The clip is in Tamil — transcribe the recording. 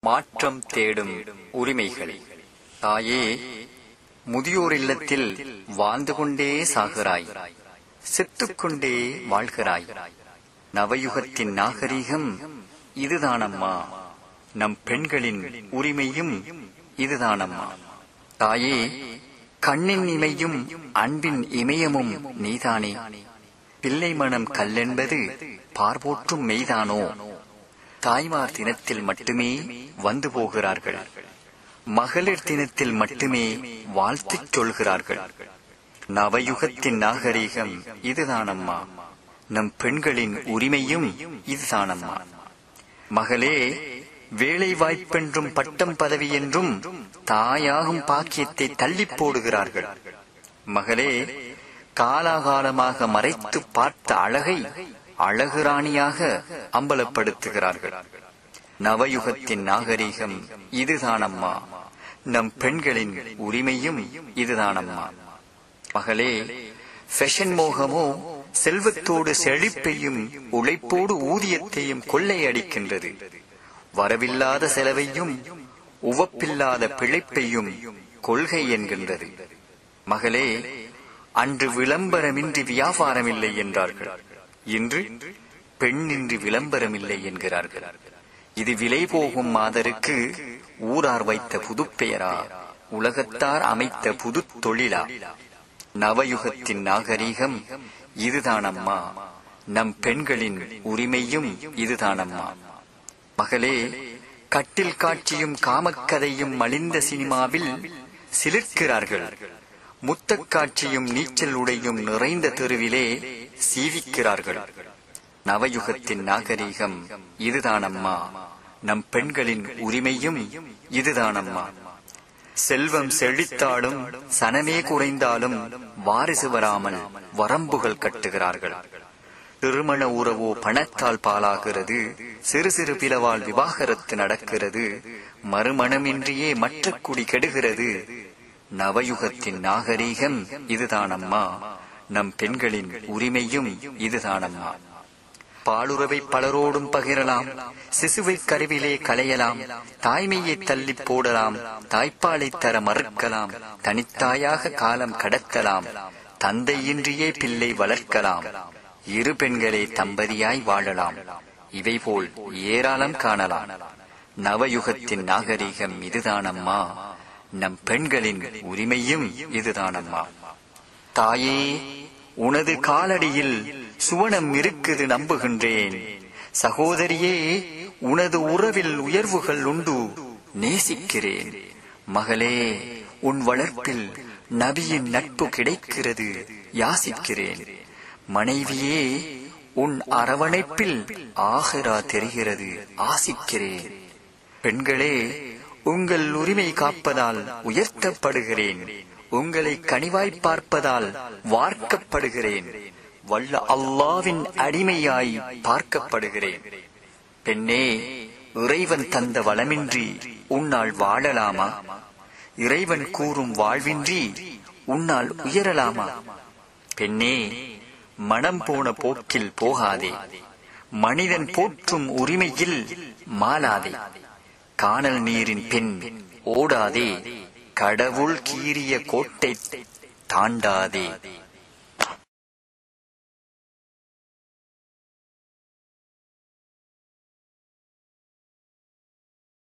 மாற்றம் தேடும் உரிமைகளை தாயே முதியோர் இல்லத்தில் வாழ்ந்து கொண்டே சாகிறாய் செத்துக்கொண்டே வாழ்கிறாய் நவயுகத்தின் நாகரீகம் இதுதானம்மா நம் பெண்களின் உரிமையும் இதுதானம்மா தாயே கண்ணின் இமையும் அன்பின் இமயமும் நீதானே பிள்ளை மனம் கல்லென்பது பார்வோற்றும் மெய்தானோ தாய்மார் தினத்தில் மட்டுமே வந்து போகிறார்கள் மகளிர் தினத்தில் மட்டுமே வாழ்த்துச் சொல்கிறார்கள் நவயுகத்தின் நாகரீகம் இதுதானம்மா நம் பெண்களின் உரிமையும் இதுதானம்மா மகளே வேலை வாய்ப்பென்றும் பட்டம் பதவி என்றும் தாயாகும் பாக்கியத்தை தள்ளி போடுகிறார்கள் மகளே காலாகாலமாக மறைத்து பார்த்த அழகை அழகு ராணியாக அம்பலப்படுத்துகிறார்கள் நவயுகத்தின் நாகரீகம் இதுதானம்மா நம் பெண்களின் உரிமையும் இதுதானம்மா மகளே ஃபேஷன் மோகமோ செல்வத்தோடு செழிப்பையும் உழைப்போடு ஊதியத்தையும் கொள்ளையடிக்கின்றது வரவில்லாத செலவையும் உவப்பில்லாத பிழைப்பையும் கொள்கை என்கின்றது மகளே அன்று விளம்பரமின்றி வியாபாரமில்லை என்றார்கள் இன்று பெண்ணின்றி விளம்பரமில்லை என்கிறார்கள் இது விலை போகும் மாதருக்கு ஊரார் வைத்த புதுப்பெயரா உலகத்தார் அமைத்த புது தொழிலா நவயுகத்தின் நாகரீகம் இதுதானம்மா நம் பெண்களின் உரிமையும் இதுதானம்மா மகளே கட்டில் காட்சியும் காமக்கதையும் மலிந்த சினிமாவில் சிலிர்க்கிறார்கள் முத்தக் காட்சியும் நீச்சல் உடையும் நிறைந்த தெருவிலே சீவிக்கிறார்கள் நவயுகத்தின் நாகரீகம் இதுதானம்மா நம் பெண்களின் உரிமையும் இதுதானம்மா செல்வம் செழித்தாலும் சனமே குறைந்தாலும் வாரிசு வராமல் வரம்புகள் கட்டுகிறார்கள் திருமண உறவோ பணத்தால் பாலாகிறது சிறு சிறு பிளவால் விவாகரத்து நடக்கிறது மறுமணமின்றியே மற்ற குடி கெடுகிறது நவயுகத்தின் நாகரீகம் இதுதானம்மா நம் பெண்களின் உரிமையும் இதுதானம்மா பாலுறவை பலரோடும் பகிரலாம் சிசுவை கருவிலே களையலாம் தாய்மையை தள்ளி போடலாம் தாய்ப்பாலை தர மறுக்கலாம் தனித்தாயாக காலம் கடத்தலாம் தந்தையின்றியே பிள்ளை வளர்க்கலாம் இரு பெண்களே தம்பதியாய் வாழலாம் இவை போல் ஏராளம் காணலாம் நவயுகத்தின் நாகரீகம் இதுதானம்மா நம் பெண்களின் உரிமையும் இதுதானம்மா தாயே உனது காலடியில் சுவனம் இருக்குது நம்புகின்றேன் சகோதரியே உனது உறவில் உயர்வுகள் உண்டு நேசிக்கிறேன் மகளே உன் வளர்ப்பில் நபியின் நட்பு கிடைக்கிறது யாசிக்கிறேன் மனைவியே உன் அரவணைப்பில் ஆகரா தெரிகிறது ஆசிக்கிறேன் பெண்களே உங்கள் உரிமை காப்பதால் உயர்த்தப்படுகிறேன் உங்களை கனிவாய் பார்ப்பதால் வார்க்கப்படுகிறேன் வல்ல அல்லாவின் அடிமையாய் பார்க்கப்படுகிறேன் பெண்ணே இறைவன் தந்த வளமின்றி உன்னால் வாழலாமா இறைவன் கூறும் வாழ்வின்றி உன்னால் உயரலாமா பெண்ணே மனம் போன போக்கில் போகாதே மனிதன் போற்றும் உரிமையில் மாலாதே காணல் நீரின் பெண் ஓடாதே கடவுள் கீறிய கோட்டை தாண்டாதே